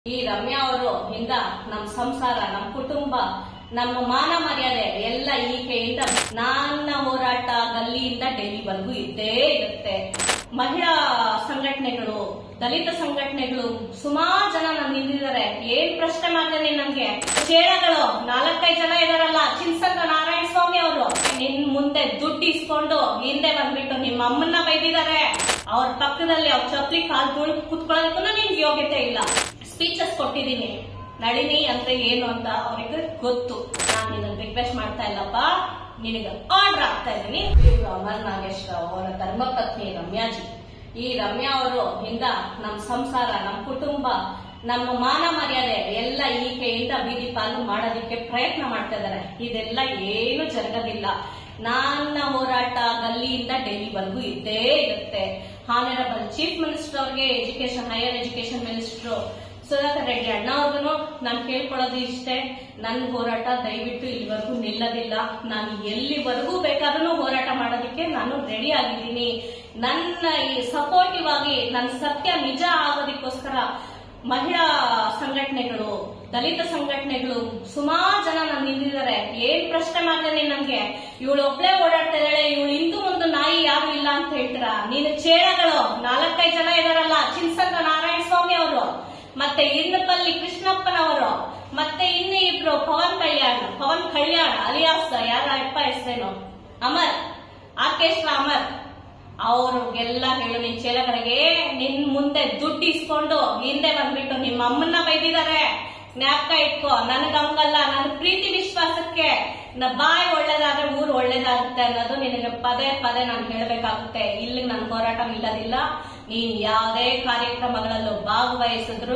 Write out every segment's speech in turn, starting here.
ಈ ರಮ್ಯಾ ಅವರು ಇಂದ ನಮ್ಮ ಸಂಸಾರ ನಮ್ಮ ಕುಟುಂಬ ನಮ್ಮ ಮಾನ ಮರ್ಯಾದೆ ಎಲ್ಲ ಈಕೆಯಿಂದ ನನ್ನ ಹೋರಾಟ ಗಲ್ಲಿಯಿಂದ ಡೆಲ್ಲಿವರೆಗೂ ಇದ್ದೇ ಇರುತ್ತೆ ಮಹಿಳಾ ಸಂಘಟನೆಗಳು ದಲಿತ ಸಂಘಟನೆಗಳು ಸುಮಾರು ಜನ ನನ್ನ ನಿಂತಿದ್ದಾರೆ ಏನ್ ಪ್ರಶ್ನೆ ಮಾಡ್ದೇನೆ ನನ್ಗೆ ಚೇಳಗಳು ನಾಲ್ಕೈದು ಜನ ಇದಾರಲ್ಲ ಚಿನ್ಸಂದ್ರ ನಾರಾಯಣ ಸ್ವಾಮಿ ಅವರು ನಿನ್ ಮುಂದೆ ದುಡ್ಡು ಇಸ್ಕೊಂಡು ಹಿಂದೆ ಬಂದ್ಬಿಟ್ಟು ನಿಮ್ಮ ಅಮ್ಮನ್ನ ಬೈದಿದ್ದಾರೆ ಅವ್ರ ಪಕ್ಕದಲ್ಲಿ ಅವ್ರ ಚಪ್ಲಿ ಕಾಲ್ ತುಳು ಕುತ್ಕೊಳ್ಳೋದಕ್ಕೂ ನಿಮ್ಗೆ ಯೋಗ್ಯತೆ ಇಲ್ಲ ಸ್ಪೀಚಸ್ ಕೊಟ್ಟಿದ್ದೀನಿ ನಳಿನಿ ಅಂದ್ರೆ ಏನು ಅಂತ ಅವ್ರಿಗೆ ಗೊತ್ತು ನಾನು ನಿನ್ನ ರಿಕ್ವೆಸ್ಟ್ ಮಾಡ್ತಾ ಇಲ್ಲಪ್ಪ ನಿನಗೆ ಆರ್ಡರ್ ಆಗ್ತಾ ಇದ್ದೀನಿ ಇವ್ರು ಅಮರ್ ನಾಗೇಶ್ ರಾವ್ ಅವರ ಧರ್ಮಪತ್ನಿ ರಮ್ಯಾಜಿ ಈ ರಮ್ಯಾ ಅವರು ಇಂದ ನಮ್ಮ ಸಂಸಾರ ನಮ್ಮ ಕುಟುಂಬ ನಮ್ಮ ಮಾನ ಮರ್ಯಾದೆ ಎಲ್ಲ ಈಕೆಯಿಂದ ಬೀದಿ ಪಾಲು ಮಾಡೋದಕ್ಕೆ ಪ್ರಯತ್ನ ಮಾಡ್ತಾ ಇದ್ದಾರೆ ಇದೆಲ್ಲ ಏನು ಜರಗದಿಲ್ಲ ನನ್ನ ಹೋರಾಟ ಗಲ್ಲಿಯಿಂದ ಡೆಲ್ಲಿವರೆಗೂ ಇದ್ದೇ ಇರುತ್ತೆ ಹಾನರಬಲ್ ಚೀಫ್ ಮಿನಿಸ್ಟರ್ ಅವ್ರಿಗೆ education higher education minister Sudhakar Reddy ಅಣ್ಣ ಅವ್ರಿಗೂ ನಾನು ಕೇಳ್ಕೊಳ್ಳೋದು ಇಷ್ಟೇ ನನ್ನ ಹೋರಾಟ ದಯವಿಟ್ಟು ಇಲ್ಲಿವರೆಗೂ ನಿಲ್ಲದಿಲ್ಲ ನಾನು ಎಲ್ಲಿವರೆಗೂ ಬೇಕಾದ್ರೂ ಹೋರಾಟ ಮಾಡೋದಕ್ಕೆ ನಾನು ರೆಡಿ ಆಗಿದ್ದೀನಿ ನನ್ನ ಈ ಸಪೋರ್ಟಿವ್ ಆಗಿ ನನ್ನ ಸತ್ಯ ನಿಜ ಆಗೋದಕ್ಕೋಸ್ಕರ ಮಹಿಳಾ ಸಂಘಟನೆಗಳು ದಲಿತ ಸಂಘಟನೆಗಳು ಸುಮಾರು ಜನ ನನ್ನ ನಿಂತಿದ್ದಾರೆ ಏನ್ ಪ್ರಶ್ನೆ ಮಾಡ್ದೇನೆ ನನ್ಗೆ ಇವಳು ಒಬ್ಳೆ ಓಡಾಡ್ತಾ ಇದ್ದಾಳೆ ಇವಳು ಇಂದು ಒಂದು ನಾಯಿ ಯಾರು ಇಲ್ಲ ಅಂತ ಹೇಳ್ತೀರಾ ನೀನು ಚೇಳಗಳು ನಾಲ್ಕೈದು ಜನ ಇದಾರಲ್ಲ ಚಿನ್ಸಂದ್ರ ನಾರಾಯಣ ಸ್ವಾಮಿ ಅವರು ಮತ್ತೆ ಇಂದಪಲ್ಲಿ ಕೃಷ್ಣಪ್ಪನವರು ಮತ್ತೆ ಇನ್ನು ಇಬ್ರು ಪವನ್ ಕಲ್ಯಾಣ್ ಪವನ್ ಕಲ್ಯಾಣ್ ಅಲಿಯಾಸ್ ಯಾರ ಅಪ್ಪ ಹೆಸರೇನು ಅಮರ್ ಆಕೇಶ್ ಅಮರ್ ಅವ್ರಿಗೆಲ್ಲ ಹೇಳು ನಿನ್ ಚೇಲಗಳಿಗೆ ನಿನ್ ಮುಂದೆ ದುಡ್ಡು ಇಸ್ಕೊಂಡು ಹಿಂದೆ ಬಂದ್ಬಿಟ್ಟು ನಿಮ್ಮ ಅಮ್ಮನ್ನ ಬೈದಿದ್ದಾರೆ ಜ್ಞಾಪಕ ಇಟ್ಕೋ ನನಗ್ ಹಂಗಲ್ಲ ನನ್ನ ಪ್ರೀತಿ ವಿಶ್ವಾಸಕ್ಕೆ ನ ಬಾಯಿ ಒಳ್ಳೇದಾದ್ರೆ ಊರು ಒಳ್ಳೇದಾಗುತ್ತೆ ಅನ್ನೋದು ನಿನಗೆ ಪದೇ ಪದೇ ನಾನು ಹೇಳ್ಬೇಕಾಗುತ್ತೆ ಇಲ್ಲಿ ನನ್ನ ಹೋರಾಟ ನಿಲ್ಲದಿಲ್ಲ ನೀನ್ ಯಾವುದೇ ಕಾರ್ಯಕ್ರಮಗಳಲ್ಲೂ ಭಾಗವಹಿಸಿದ್ರು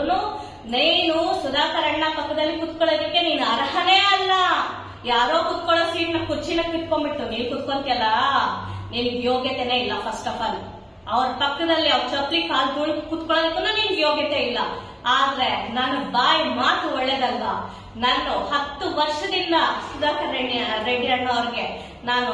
ನೀನು ಸುಧಾಕರ್ ಅಣ್ಣ ಪಕ್ಕದಲ್ಲಿ ಕುತ್ಕೊಳ್ಳೋದಕ್ಕೆ ನೀನು ಅರ್ಹನೇ ಅಲ್ಲ ಯಾರೋ ಕುತ್ಕೊಳ್ಳೋ ಸೀಟ್ನ ಕುರ್ಚಿನ ಕಿತ್ಕೊಂಡ್ಬಿಟ್ಟು ನೀನ್ ಕುತ್ಕೊಂತಿಯಲ್ಲ ನಿನ್ಗೆ ಯೋಗ್ಯತೆನೇ ಇಲ್ಲ ಫಸ್ಟ್ ಆಫ್ ಆಲ್ ಅವ್ರ ಪಕ್ಕದಲ್ಲಿ ಅವ್ರ ಚಪ್ಲಿ ಕಾಲ್ ತುಳು ಕುತ್ಕೊಳ್ಳೋದಕ್ಕೂ ನಿನ್ಗೆ ಯೋಗ್ಯತೆ ಇಲ್ಲ ಆದ್ರೆ ನನ್ನ ಬಾಯಿ ಮಾತು ಒಳ್ಳೇದಲ್ಲ ನಾನು ಹತ್ತು ವರ್ಷದಿಂದ ಸುಧಾಕರ್ ರೆಡ್ಡಿ ರೆಡ್ಡಿ ಅಣ್ಣ ಅವ್ರಿಗೆ ನಾನು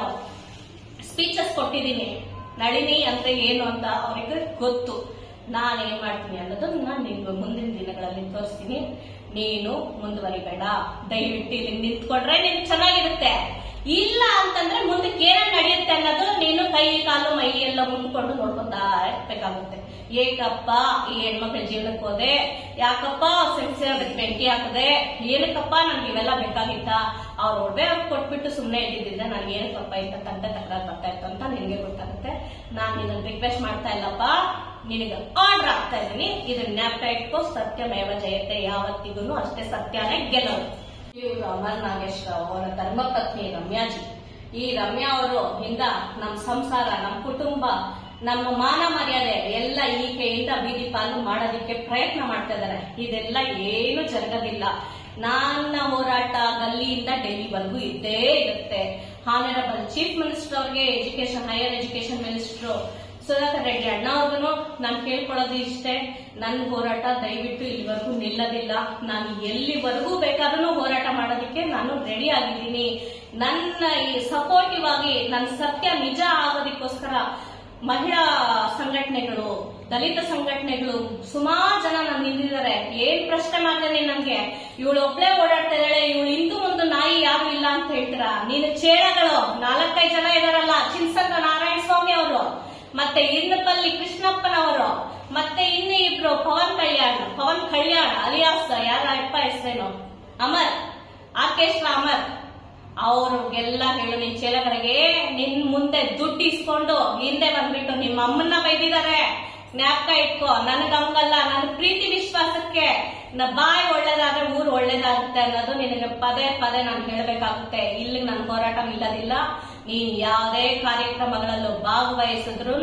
ಸ್ಪೀಚಸ್ ಕೊಟ್ಟಿದ್ದೀನಿ ನಳಿನಿ ಅಂದ್ರೆ ಏನು ಅಂತ ಅವ್ರಿಗೆ ಗೊತ್ತು ನಾನು ಏನ್ ಮಾಡ್ತೀನಿ ಅನ್ನೋದು ನಾನು ನಿಮ್ಗೆ ಮುಂದಿನ ದಿನಗಳಲ್ಲಿ ತೋರಿಸ್ತೀನಿ ನೀನು ಮುಂದುವರಿಬೇಡ ದಯವಿಟ್ಟು ಇಲ್ಲಿ ನಿಂತ್ಕೊಂಡ್ರೆ ನಿನ್ ಚೆನ್ನಾಗಿರುತ್ತೆ ಇಲ್ಲ ಅಂತಂದ್ರೆ ಮುಂದಕ್ಕೆ ಏನೇನ್ ನಡೆಯುತ್ತೆ ಅನ್ನೋದು ನೀನು ಕೈ ಕಾಲು ಮೈ ಎಲ್ಲ ಮುಂದ್ಕೊಂಡು ನೋಡ್ಕೊತಾ ಇರ್ಬೇಕಾಗುತ್ತೆ ಏಕಪ್ಪ ಈ ಹೆಣ್ಮಕ್ಳ ಜೀವನಕ್ಕೆ ಹೋದೆ ಯಾಕಪ್ಪ ಸೆನ್ಸಿಯರ್ ಬೆಂಕಿ ಹಾಕದೆ ಏನಕ್ಕಪ್ಪ ನನ್ಗೆ ಇವೆಲ್ಲ ಬೇಕಾಗಿತ್ತ ಅವ್ರ ಒಡವೆ ಅವ್ರು ಕೊಟ್ಬಿಟ್ಟು ಸುಮ್ಮನೆ ಇದ್ದಿದ್ರಿಂದ ನನ್ಗೆ ಏನಕ್ಕಪ್ಪ ಇಂತ ತಂದೆ ತಕರಾರು ಬರ್ತಾ ಇತ್ತು ಅಂತ ನಿನ್ಗೆ ಗೊತ್ತಾಗುತ್ತೆ ನಾನ್ ನಿನ್ನ ರಿಕ್ವೆಸ್ಟ್ ಮಾಡ್ತಾ ಇಲ್ಲಪ್ಪ ನಿನಗೆ ಆರ್ಡರ್ ಆಗ್ತಾ ಇದೀನಿ ಇದನ್ನ ಜ್ಞಾಪಕ ಇಟ್ಕೋ ಸತ್ಯಮೇವ ಜಯತೆ ಯಾವತ್ತಿಗೂ ಅಷ್ಟೇ ಸತ್ಯನೇ ಗೆಲ್ಲೋದು ಇವರು ಅಮರ್ ನಾಗೇಶ್ ರಾವ್ ಅವರ ಧರ್ಮಪತ್ನಿ ರಮ್ಯಾಜಿ ಈ ರಮ್ಯಾ ಅವರು ಇಂದ ನಮ್ಮ ಸಂಸಾರ ನಮ್ಮ ಕುಟುಂಬ ನಮ್ಮ ಮಾನ ಮರ್ಯಾದೆ ಎಲ್ಲ ಈಕೆಯಿಂದ ಬೀದಿ ಪಾಲು ಮಾಡೋದಕ್ಕೆ ಪ್ರಯತ್ನ ಮಾಡ್ತಾ ಇದ್ದಾರೆ ಇದೆಲ್ಲ ಏನು ಜರಗದಿಲ್ಲ ನನ್ನ ಹೋರಾಟ ಗಲ್ಲಿಯಿಂದ ಡೆಲ್ಲಿವರೆಗೂ ಇದ್ದೇ ಇರುತ್ತೆ ಹಾನರಬಲ್ ಚೀಫ್ ಮಿನಿಸ್ಟರ್ ಅವ್ರಿಗೆ education higher education minister Sudhakar Reddy ಅಣ್ಣ ಅವ್ರಿಗೂ ನಾನು ಕೇಳ್ಕೊಳ್ಳೋದು ಇಷ್ಟೇ ನನ್ನ ಹೋರಾಟ ದಯವಿಟ್ಟು ಇಲ್ಲಿವರೆಗೂ ನಿಲ್ಲದಿಲ್ಲ ನಾನು ಎಲ್ಲಿವರೆಗೂ ಬೇಕಾದ್ರೂ ಹೋರಾಟ ಮಾಡೋದಕ್ಕೆ ನಾನು ರೆಡಿ ಆಗಿದ್ದೀನಿ ನನ್ನ ಈ ಸಪೋರ್ಟಿವ್ ಆಗಿ ನನ್ನ ಸತ್ಯ ನಿಜ ಆಗೋದಕ್ಕೋಸ್ಕರ ಮಹಿಳಾ ಸಂಘಟನೆಗಳು ದಲಿತ ಸಂಘಟನೆಗಳು ಸುಮಾರು ಜನ ನನ್ನ ನಿಂತಿದ್ದಾರೆ ಏನ್ ಪ್ರಶ್ನೆ ಮಾಡ್ದೇನೆ ನನ್ಗೆ ಇವಳು ಒಬ್ಳೆ ಓಡಾಡ್ತಾ ಇದ್ದಾಳೆ ಇವಳು ಇಂದು ಒಂದು ನಾಯಿ ಯಾರು ಇಲ್ಲ ಅಂತ ಹೇಳ್ತೀರಾ ನೀನು ಚೇಳಗಳು ನಾಲ್ಕೈದು ಜನ ಇದಾರಲ್ಲ ಚಿನ್ಸಂದ್ರ ನಾರಾಯಣ ಸ್ವಾಮಿ ಅವರು ಮತ್ತೆ ಇಂದಪಲ್ಲಿ ಕೃಷ್ಣಪ್ಪನವರು ಮತ್ತೆ ಇನ್ನು ಇಬ್ರು ಪವನ್ ಕಲ್ಯಾಣ್ ಪವನ್ ಕಲ್ಯಾಣ್ ಅಲಿಯಾಸ್ ಯಾರ ಅಪ್ಪ ಹೆಸರೇನು ಅಮರ್ ಆಕೇಶ್ ಅಮರ್ ಅವ್ರಿಗೆಲ್ಲ ಹೇಳು ನಿನ್ ಚೇಲಗಳಿಗೆ ನಿನ್ ಮುಂದೆ ದುಡ್ಡು ಇಸ್ಕೊಂಡು ಹಿಂದೆ ಬಂದ್ಬಿಟ್ಟು ನಿಮ್ಮ ಅಮ್ಮನ್ನ ಬೈದಿದ್ದಾರೆ ಜ್ಞಾಪಕ ಇಟ್ಕೋ ನನಗ್ ಹಂಗಲ್ಲ ನನ್ನ ಪ್ರೀತಿ ವಿಶ್ವಾಸಕ್ಕೆ ನ ಬಾಯಿ ಒಳ್ಳೇದಾದ್ರೆ ಊರು ಒಳ್ಳೇದಾಗುತ್ತೆ ಅನ್ನೋದು ನಿನಗೆ ಪದೇ ಪದೇ ನಾನು ಹೇಳ್ಬೇಕಾಗುತ್ತೆ ಇಲ್ಲಿ ನನ್ನ ಹೋರಾಟ ನಿಲ್ಲದಿಲ್ಲ ನೀನ್ ಯಾವುದೇ ಕಾರ್ಯಕ್ರಮಗಳಲ್ಲೂ ಭಾಗವಹಿಸಿದ್ರು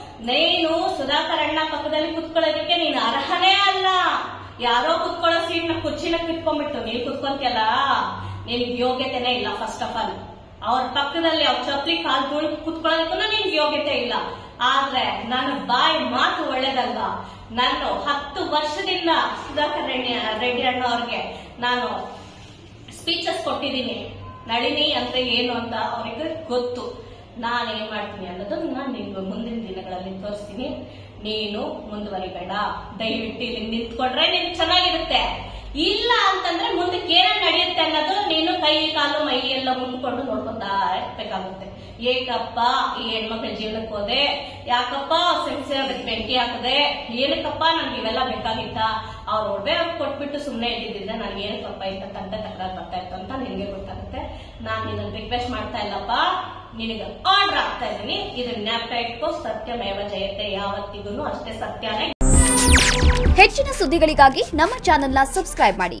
ನೀನು ಸುಧಾಕರ್ ಅಣ್ಣ ಪಕ್ಕದಲ್ಲಿ ಕುತ್ಕೊಳ್ಳೋದಕ್ಕೆ ನೀನು ಅರ್ಹನೇ ಅಲ್ಲ ಯಾರೋ ಕುತ್ಕೊಳ್ಳೋ ಸೀಟ್ನ ಕುರ್ಚಿನ ಕಿತ್ಕೊಂಡ್ಬಿಟ್ಟು ನೀನ್ ಕುತ್ಕೊಂತಿಯಲ್ಲ ನಿನ್ಗೆ ಯೋಗ್ಯತೆನೇ ಇಲ್ಲ ಫಸ್ಟ್ ಆಫ್ ಆಲ್ ಅವ್ರ ಪಕ್ಕದಲ್ಲಿ ಅವ್ರ ಚಪ್ಲಿ ಕಾಲ್ ತುಳು ಕುತ್ಕೊಳ್ಳೋದಕ್ಕೂ ನಿನ್ಗೆ ಯೋಗ್ಯತೆ ಇಲ್ಲ ಆದ್ರೆ ನನ್ನ ಬಾಯಿ ಮಾತು ಒಳ್ಳೇದಲ್ಲ ನಾನು ಹತ್ತು ವರ್ಷದಿಂದ ಸುಧಾಕರ್ ರೆಡ್ಡಿ ರೆಡ್ಡಿ ಅಣ್ಣ ಅವ್ರಿಗೆ ನಾನು ಸ್ಪೀಚಸ್ ಕೊಟ್ಟಿದ್ದೀನಿ ನಳಿನಿ ಅಂದ್ರೆ ಏನು ಅಂತ ಅವ್ರಿಗೆ ಗೊತ್ತು ನಾನು ಏನ್ ಮಾಡ್ತೀನಿ ಅನ್ನೋದು ನಾನು ನಿಮ್ಗೆ ಮುಂದಿನ ದಿನಗಳಲ್ಲಿ ತೋರಿಸ್ತೀನಿ ನೀನು ಮುಂದುವರಿಬೇಡ ದಯವಿಟ್ಟು ಇಲ್ಲಿ ನಿಂತ್ಕೊಂಡ್ರೆ ನೀನ್ ಚೆನ್ನಾಗಿರುತ್ತೆ ಇಲ್ಲ ಅಂತಂದ್ರೆ ಮುಂದಕ್ಕೆ ಏನೇನ್ ನಡೆಯುತ್ತೆ ಅನ್ನೋದು ನೀನು ಕೈ ಕಾಲು ಮೈ ಎಲ್ಲ ಮುಂದ್ಕೊಂಡು ನೋಡ್ಕೊತಾ ಇರ್ಬೇಕಾಗುತ್ತೆ ಏಕಪ್ಪ ಈ ಹೆಣ್ಮಕ್ಳ ಜೀವನಕ್ಕೆ ಹೋದೆ ಯಾಕಪ್ಪ ಸೆನ್ಸಿ ಅದಕ್ಕೆ ಬೆಂಕಿ ಹಾಕದೆ ಏನಕ್ಕಪ್ಪ ನನ್ಗೆ ಇವೆಲ್ಲ ಬೇಕಾಗಿತ್ತ ಅವ್ರ ಒಡವೆ ಕೊಟ್ಬಿಟ್ಟು ಸುಮ್ಮನೆ ಇದ್ದಿದ್ರೆ ನನ್ಗೆ ಏನಕ್ಕಪ್ಪ ಇಂತ ತಂದೆ ತಕರಾರು ಬರ್ತಾ ಇತ್ತು ಅಂತ ನಿನ್ಗೆ ಗೊತ್ತಾಗುತ್ತೆ ನಾನ್ ನಿನ್ನ ರಿಕ್ವೆಸ್ಟ್ ಮಾಡ್ತಾ ಇಲ್ಲಪ್ಪ ನಿನಗೆ ಆರ್ಡರ್ ಆಗ್ತಾ ಇದೀನಿ ಇದನ್ನ ಜ್ಞಾಪಕ ಇಟ್ಕೋ ಸತ್ಯಮೇವ ಜಯತೆ ಯಾವತ್ತಿಗೂ ಅಷ್ಟೇ ಸತ್ಯನೇ ಹೆಚ್ಚಿನ ಸುದ್ದಿಗಳಿಗಾಗಿ ನಮ್ಮ ಚಾನೆಲ್ನ ಸಬ್ಸ್ಕ್ರೈಬ್ ಮಾಡಿ